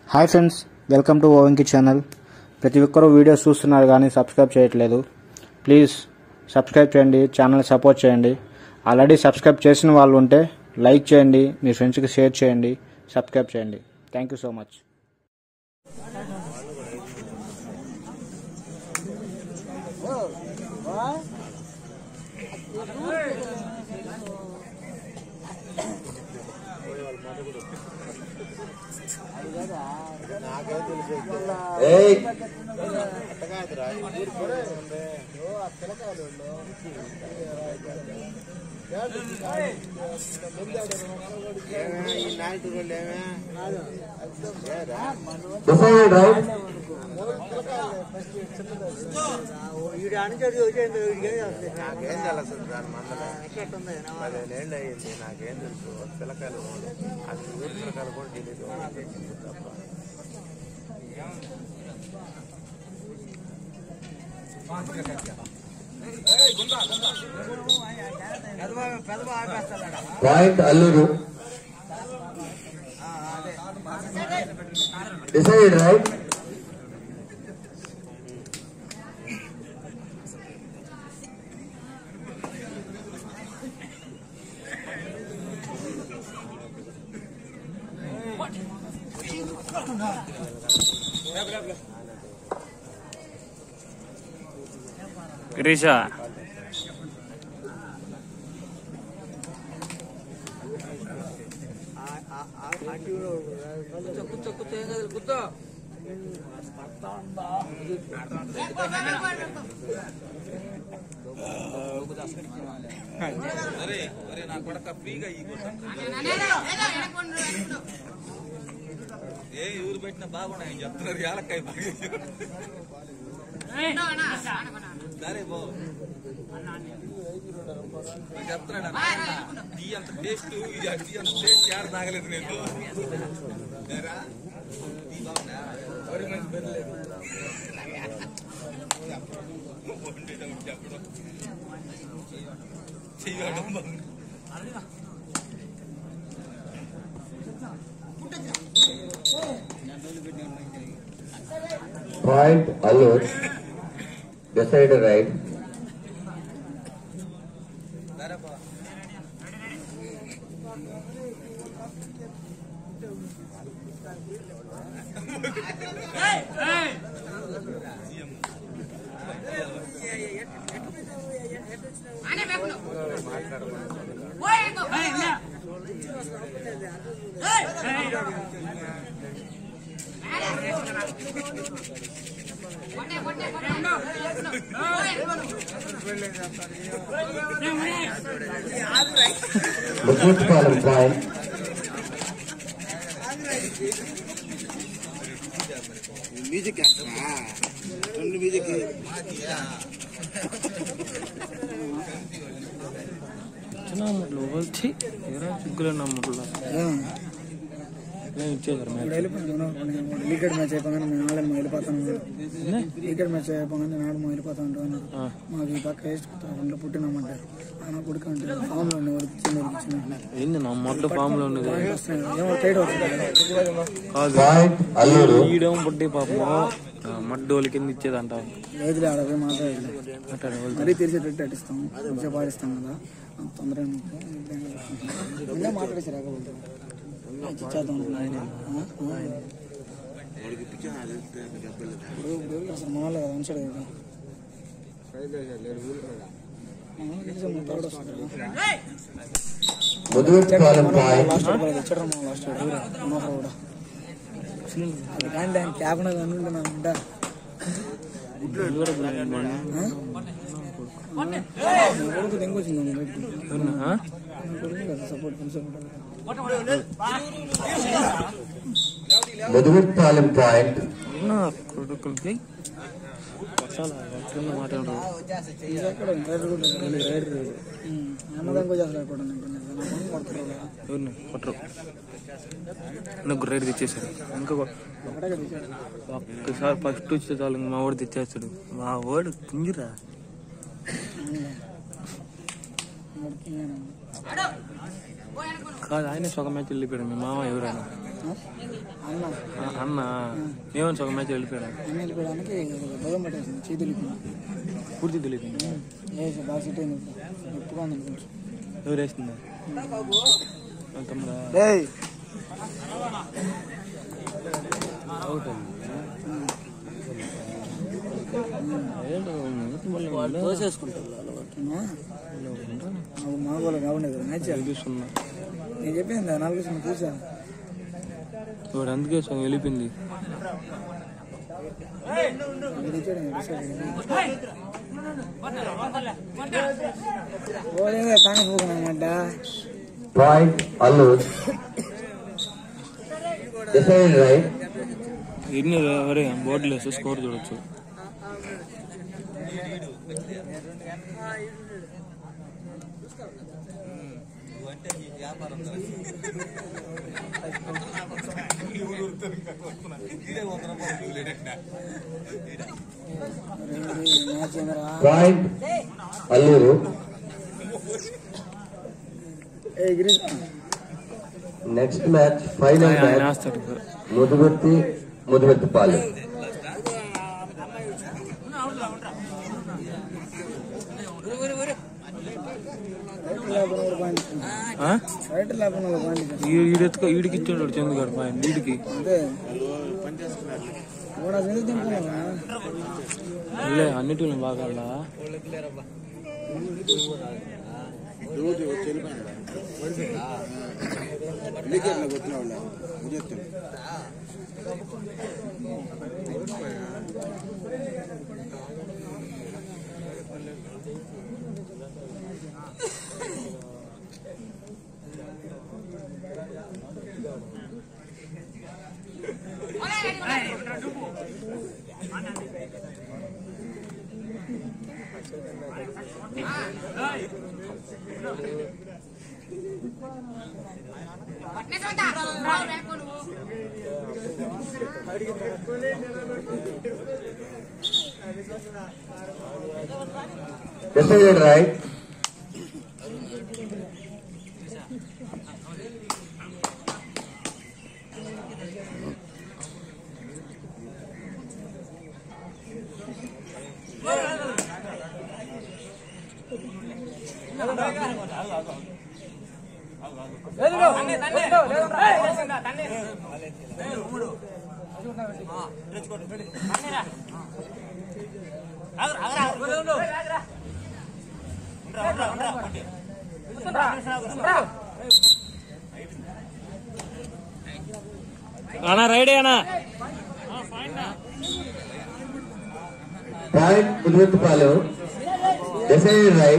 Hi friends welcome to ఓవెంకి channel ప్రతి ఒక్కరూ వీడియోస్ చూస్తున్నారు కానీ సబ్స్క్రైబ్ చేయట్లేదు ప్లీజ్ సబ్స్క్రైబ్ చేయండి ఛానల్ సపోర్ట్ చేయండి ఆల్రెడీ సబ్స్క్రైబ్ చేసిన వాళ్ళు ఉంటే లైక్ చేయండి మీ ఫ్రెండ్స్కి షేర్ చేయండి సబ్స్క్రైబ్ చేయండి థ్యాంక్ యూ సో మచ్ ఏయ్ డిసైడ్ రైట్ నాకేం తెలుసు దాని మందలో పదిహేనేళ్ళు అయ్యింది నాకేం తెలుసు పిల్లకాయలు అది ఊరి పిల్లకాయలు కూడా తెలియదు తప్ప point Alluru decide right Girisha ఏ ఊరు పెట్టినా బాగున్నాయి చెప్తున్నారు యాలక్కాయ బాగా సరే బో నేను చెప్తున్నాడు అన్న, ఈ అంత టేస్ట్ ఇది అది అంత టేస్ట్ యాడ తాగలేదు నేను ఏరా? ఈ బాగుందా? ఎవరి మంచి పెరలేదు వండేటప్పుడు చెప్పడం చెయ్యడం బాగుంది పాయింట్ అల్లూరు డిసైడ్ రైట్ సరే బా ముసూట్పాలెం పాయింట్ మ్యూజిక్ వేస్తావా రెండు మ్యూజిక్ నమ్మట్లు వచ్చి ఎరా సిగ్గులు నమ్మట్లు నేను ఇచ్చేసారు క్రికెట్ మ్యాచ్ అయిపోగానే నేను ఆడని వెళ్ళిపోతాను క్రికెట్ మ్యాచ్ అయిపోగానే నేను ఆడమో వెళ్ళిపోతాను అన్నారు మాకు ఈ పక్క వేస్ట్ రెండు పుట్టినామంటారు ఆయన కొడుకు అంటే ఫామ్ లో ఎవరికి ఇచ్చింది ఎవరికి ఇచ్చింది ఏంది నా మొట్ట ఫామ్ లో ఉండేది ఏమో టైట్ అవుతుంది కాదు పాయింట్ అల్లూరు ఈడేమో పుట్టి పాపము మడ్డోళ్ళ కింద ఇచ్చేది అంటావు లేదులే ఆడపోయి మాట్లాడలేదు అట్టాడు వాళ్ళు మరీ తెరిచేటట్టు అడిస్తాం మంచిగా పాడిస్తాం కదా అంత తొందర ఇంకా మాట్లాడేసి రాకపోతే ఇచ్చేద్దాం ఆ? ఆ? ఇప్పుడు ఇప్పుడు అసలు మా వాళ్ళు కదా ఉంచాడు కదా మా వాళ్ళు తెలిసి ముప్పై కూడా వస్తుంది కదా. ముదుగుట్పాలెం పాయింట్ లాస్ట్ కూడా తెచ్చాడు మా లాస్ట్ మనోహర్ కూడా అది కానీ దాని క్యాబ్ నాకు అనుకుంటున్నాను కొడుకు దెంగొచ్చింది కొడుకు కదా support full support Mudugutpalem point నా కొడుకులకి చాలా కింద మాట్లాడరు ఎక్కడ రైడర్ కూడా లేదు, రైడర్ లేదు. ఉమ్, అన్నదానికి కూడా చేస్తారు కూడా నేను కొన్ని. నా పని కొడతారు కదా. ఎవరిని కొట్టరు నాకు రేట్ తెచ్చేసాడు ఇంకా కొ- ఒకటే కదా తెచ్చాడు. ఒక్కసారి ఫస్ట్ వచ్చే చాలు ఇంక మా వాడు తెచ్చేస్తాడు మా వాడు కుంగిరా వాడికి నేను కాదు ఆయన సగం మ్యాచ్ వెళ్ళిపోయాడు మీ మామ ఎవరైనా అన్న ఆ, అన్న ఏమని సగం మ్యాచ్ వెళ్ళిపోయాడు అన్న వెళ్ళిపోవడానికి భయం పట్టేసింది చేతులు పూర్తి తెలియదు వేసి బాగా సెట్ అయింది ఇప్పుడు ఎప్పుగా ఉంది కొంచెం ఎవరు వేస్తుందా వాళ్ళ తమ్ముడా అవుట్ నాకు మా వాళ్ళు కావుండేది మ్యాచ్ చూస్తున్నా నేను చెప్పింది నాలుగు సినిమా చూసా వాడు అందుకే సగం వెళ్ళిపోయింది ఓడే తానే పోకున్నమాట Point Allur. Decide right. ఎన్ని ఎవరే బోర్డులు వేస్తే స్కోర్ చూడొచ్చు మ్యాచ్ ఏందిరా Point Alluru. ఏ గిరీష్ Next match, final ఆయన match, వేస్తాడు Muduverti, Muduverti Palu. రైట్ లేకుండా కూడా పాయింట్ ఆ? రైట్ లేకుండా కూడా పాయింట్ ఈ- ఈడెత్తుకో ఈడికి ఇచ్చాడు చంద్రగాడు పాయింట్ వీడికి అంతే కూడా ఎందుకు తింటున్నా లే అన్నిటిని బాగా ఆడలా? Decided right. అన్నా రైడే అన్నా Point Muduverti Palu. Decided right.